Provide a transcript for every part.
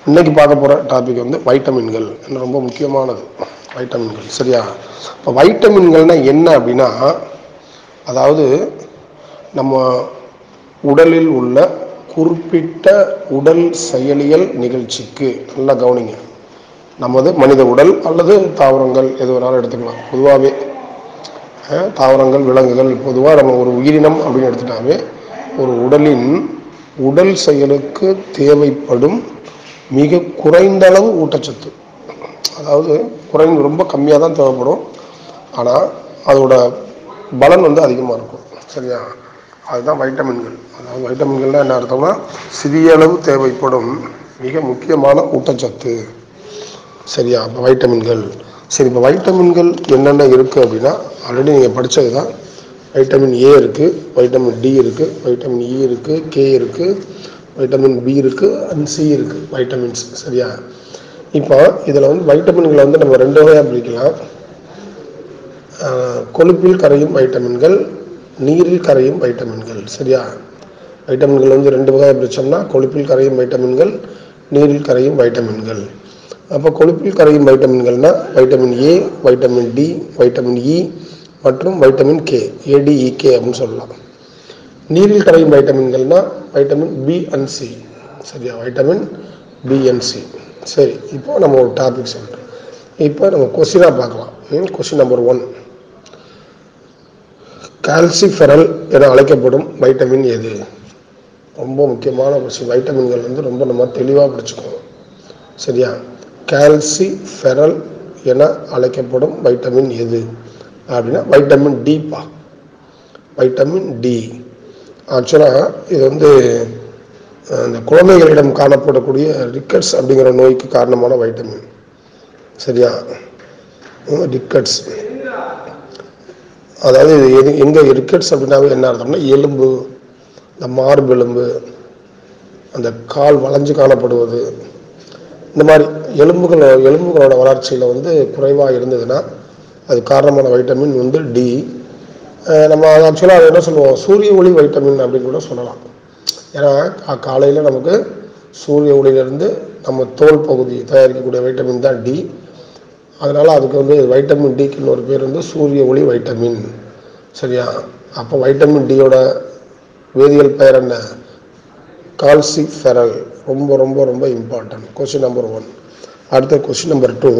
இன்னைக்கு பார்க்க போகிற டாபிக் வந்து வைட்டமின்கள் இது ரொம்ப முக்கியமானது வைட்டமின்கள் சரியா இப்போ வைட்டமின்கள்னா என்ன அப்படின்னா அதாவது நம்ம உடலில் உள்ள குறிப்பிட்ட உடல் செயலியல் நிகழ்ச்சிக்கு நல்லா கவனிங்க நமது மனித உடல் அல்லது தாவரங்கள் எது வேணாலும் எடுத்துக்கலாம் பொதுவாகவே தாவரங்கள் விலங்குகள் பொதுவாக நம்ம ஒரு உயிரினம் அப்படின்னு எடுத்துட்டாவே ஒரு உடலின் உடல் செயலுக்கு தேவைப்படும் மிக குறைந்த அளவு ஊட்டச்சத்து அதாவது குறைந்து ரொம்ப கம்மியாக தான் தேவைப்படும் ஆனால் அதோட பலன் வந்து அதிகமாக இருக்கும் சரியா அதுதான் வைட்டமின்கள் அதாவது வைட்டமின்கள்னா என்ன அர்த்தம்னா சிறிய அளவு தேவைப்படும் மிக முக்கியமான ஊட்டச்சத்து சரியா இப்போ வைட்டமின்கள் சரி இப்போ வைட்டமின்கள் என்னென்ன இருக்குது அப்படின்னா ஆல்ரெடி நீங்கள் படித்தது தான் வைட்டமின் ஏ இருக்குது வைட்டமின் டி இருக்குது வைட்டமின் இ இருக்குது கே இருக்குது வைட்டமின் பி இருக்குது அண்ட் சி இருக்குது வைட்டமின்ஸ் சரியா இப்போ இதில் வந்து வைட்டமின்களை வந்து நம்ம ரெண்டு வகையாக பிரிக்கலாம் ஆஹ் கொழுப்பில் கரையும் வைட்டமின்கள் நீரில் கரையும் வைட்டமின்கள் சரியா வைட்டமின்கள் வந்து ரெண்டு வகையாக பிரித்தோம்னா கொழுப்பில் கரையும் வைட்டமின்கள் நீரில் கரையும் வைட்டமின்கள் அப்போ கொழுப்பில் கரையும் வைட்டமின்கள்னா vitamin A vitamin D vitamin E மற்றும் வைட்டமின் கே ஏடிஇகே அப்படின்னு சொல்லலாம் நீரில் கரையும் வைட்டமின்கள்னா வைட்டமின் பி அண்ட் சி சரியா வைட்டமின் பி அண்ட் சி சரி இப்போ நம்ம ஒரு டாபிக் சொல்கிறோம் இப்போ நம்ம கொஸ்டினாக பார்க்கலாம் கொஸ்டின் நம்பர் ஒன் கால்சிஃபெரல் என அழைக்கப்படும் வைட்டமின் எது ரொம்ப முக்கியமான கொஸ்டின் வைட்டமின்கள் வந்து ரொம்ப நம்ம தெளிவாக படிச்சுக்கோங்க சரியா கால்சிஃபெரல் என அழைக்கப்படும் வைட்டமின் எது அப்படின்னா வைட்டமின் டிப்பா வைட்டமின் டி ஆக்சுவலாக இது வந்து இந்த குழந்தைகளிடம் காணப்படக்கூடிய ரிக்கட்ஸ் அப்படிங்கிற நோய்க்கு காரணமான வைட்டமின் சரியா ரிக்கட்ஸ் அதாவது இது எது எங்கே ரிக்கட்ஸ் அப்படின்னாவே என்ன அர்த்தம்னா எலும்பு இந்த மார்பெலும்பு அந்த கால் வளைஞ்சு காணப்படுவது இந்த மாதிரி எலும்புகள் எலும்புகளோட வளர்ச்சியில் வந்து குறைவாக இருந்ததுன்னா அது காரணமான வைட்டமின் வந்து டி நம்ம ஆக்சுவலாக அதை என்ன சொல்லுவோம் சூரிய ஒளி வைட்டமின் அப்படின்னு கூட சொல்லலாம் ஏன்னா காலையில் நமக்கு சூரிய ஒளியிலேருந்து நம்ம தோல் பகுதி தயாரிக்கக்கூடிய வைட்டமின் தான் டி அதனால் அதுக்கு வந்து வைட்டமின் டிக்கு இன்னொரு பேர் வந்து சூரிய ஒளி வைட்டமின் சரியா அப்போ வைட்டமின் டியோட வேதியியல் பெயர் என்ன கால்சிஃபெரல் ரொம்ப ரொம்ப ரொம்ப இம்பார்ட்டன்ட் கொஸ்டின் நம்பர் ஒன் அடுத்த question number two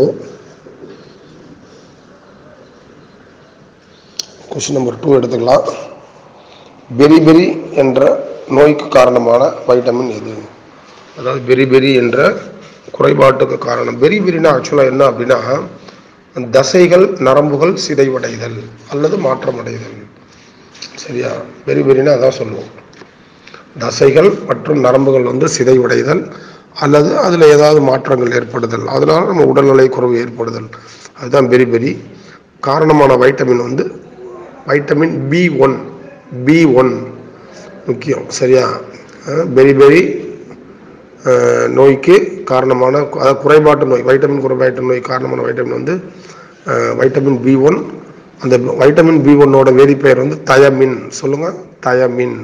question number two எடுத்துக்கலாம் பெரிபெரி என்ற நோய்க்கு காரணமான வைட்டமின் எது அதாவது பெரிபெரி என்ற குறைபாட்டுக்கு காரணம் பெரி பெரினா ஆக்சுவலாக என்ன அப்படின்னா தசைகள் நரம்புகள் சிதைவடைதல் அல்லது மாற்றமடைதல் சரியா பெரி பெரினா அதான் சொல்லுவோம் தசைகள் மற்றும் நரம்புகள் வந்து சிதைவடைதல் அல்லது அதில் ஏதாவது மாற்றங்கள் ஏற்படுதல் அதனால் நம்ம உடல்நிலை குறைவு ஏற்படுதல் அதுதான் பெரி பெரி காரணமான வைட்டமின் வந்து vitamin B one B one முக்கியம் சரியா பெரி பெரி நோய்க்கு காரணமான அதாவது குறைபாட்டு நோய் வைட்டமின் குறைபாட்டு நோய் காரணமான வைட்டமின் வந்து வைட்டமின் பி ஒன் அந்த வைட்டமின் பி ஒன்னோட வேதிப்பெயர் வந்து தயமின் சொல்லுங்க thiamine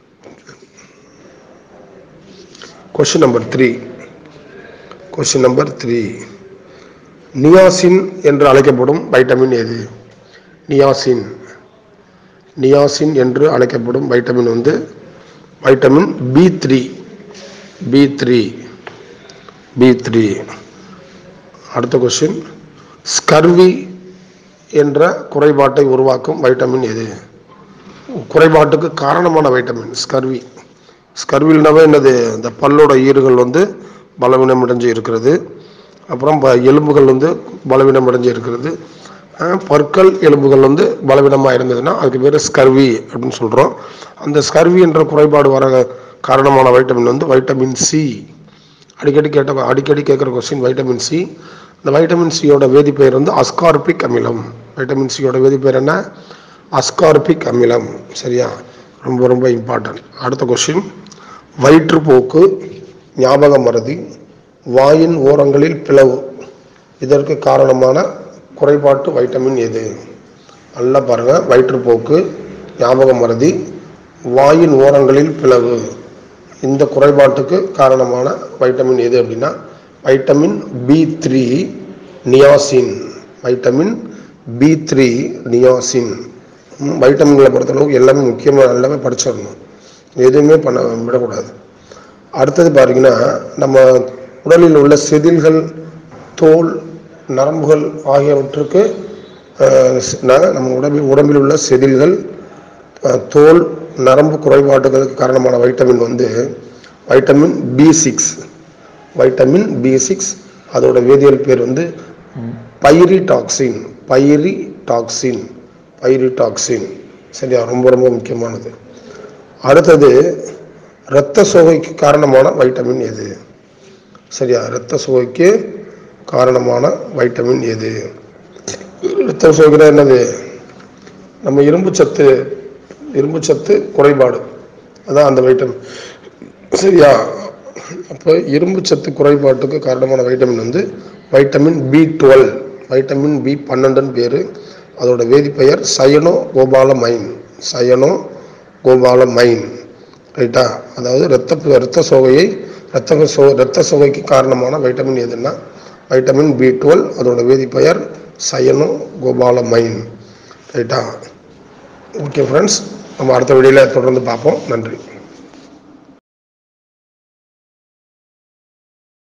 question number three question number three niacin என்று அழைக்கப்படும் வைட்டமின் எது நியாசின் நியாசின் என்று அழைக்கப்படும் வைட்டமின் வந்து vitamin B three B three B three அடுத்த கொஸ்டின் ஸ்கர்வி என்ற குறைபாட்டை உருவாக்கும் வைட்டமின் எது குறைபாட்டுக்கு காரணமான வைட்டமின் ஸ்கர்வி ஸ்கர்வில்னாவே என்னது இந்த பல்லோட ஈறுகள் வந்து பலவீனம் அடைஞ்சு இருக்கிறது அப்புறம் எலும்புகள் வந்து பலவீனம் அடைஞ்சு இருக்கிறது பற்கள் எலும்புகள் வந்து பலவீனமாக இருந்ததுன்னா அதுக்கு பேர் ஸ்கர்வி அப்படின்னு சொல்கிறோம் அந்த ஸ்கர்வி என்ற குறைபாடு வர காரணமான வைட்டமின் வந்து வைட்டமின் சி அடிக்கடி கேட்ட அடிக்கடி கேட்குற கொஸ்டின் வைட்டமின் சி இந்த வைட்டமின் சியோட வேதிப்பெயர் வந்து அஸ்கார்பிக் அமிலம் வைட்டமின் சியோட வேதிப்பெயர் என்ன அஸ்கார்பிக் அமிலம் சரியா ரொம்ப ரொம்ப இம்பார்ட்டன்ட் அடுத்த கொஸ்டின் வயிற்றுப்போக்கு ஞாபக மறதி வாயின் ஓரங்களில் பிளவு இதற்கு காரணமான குறைபாட்டு வைட்டமின் எது நல்லா பாருங்கள் வயிற்றுப்போக்கு ஞாபக மறதி வாயின் ஓரங்களில் பிளவு இந்த குறைபாட்டுக்கு காரணமான வைட்டமின் எது அப்படின்னா vitamin B three niacin vitamin B three niacin வைட்டமின்களை பொறுத்தளவுக்கு எல்லாமே முக்கியமாக எல்லாமே படிச்சிடணும் எதுவுமே பண்ண விடக்கூடாது அடுத்தது பார்த்தீங்கன்னா நம்ம உடலில் உள்ள செதில்கள் தோல் நரம்புகள் ஆகியவற்றுக்கு அஹ், ஸ்- ந- நம்ம உடம்பில் உடம்பில் உள்ள செதில்கள் அஹ், தோல் நரம்பு குறைபாடுகளுக்கு காரணமான வைட்டமின் வந்து vitamin B six vitamin B six அதோட வேதியியல் பேர் வந்து பைரிடாக்சின் பைரிடாக்சின் பைரிடாக்சின் சரியா ரொம்ப ரொம்ப முக்கியமானது அடுத்தது இரத்த சோகைக்கு காரணமான வைட்டமின் எது சரியா இரத்த சோகைக்கு காரணமான வைட்டமின் எது இரத்த சோகைனா என்னது நம்ம இரும்பு சத்து இரும்பு சத்து குறைபாடு அதான் அந்த வைட்டமின் சரியா அப்போ இரும்பு சத்து குறைபாட்டுக்கு காரணமான வைட்டமின் வந்து vitamin B twelve vitamin B பன்னெண்டுன்னு பேர் அதோட வேதிப்பெயர் சயனோ கோபாலமைன் சயனோ கோபாலமைன் ரைட்டா அதாவது இரத்த இரத்த சோகையை இரத்த சோ இரத்த சோகைக்கு காரணமான வைட்டமின் எதுன்னா வைட்டமின் பி டுவெல் அதோட வேதிப்பெயர் சயனோ கோபாலமைன் ரைட்டா ஓகே ஃப்ரெண்ட்ஸ் நம்ம அடுத்த வீடியோவில் தொடர்ந்து பார்ப்போம் நன்றி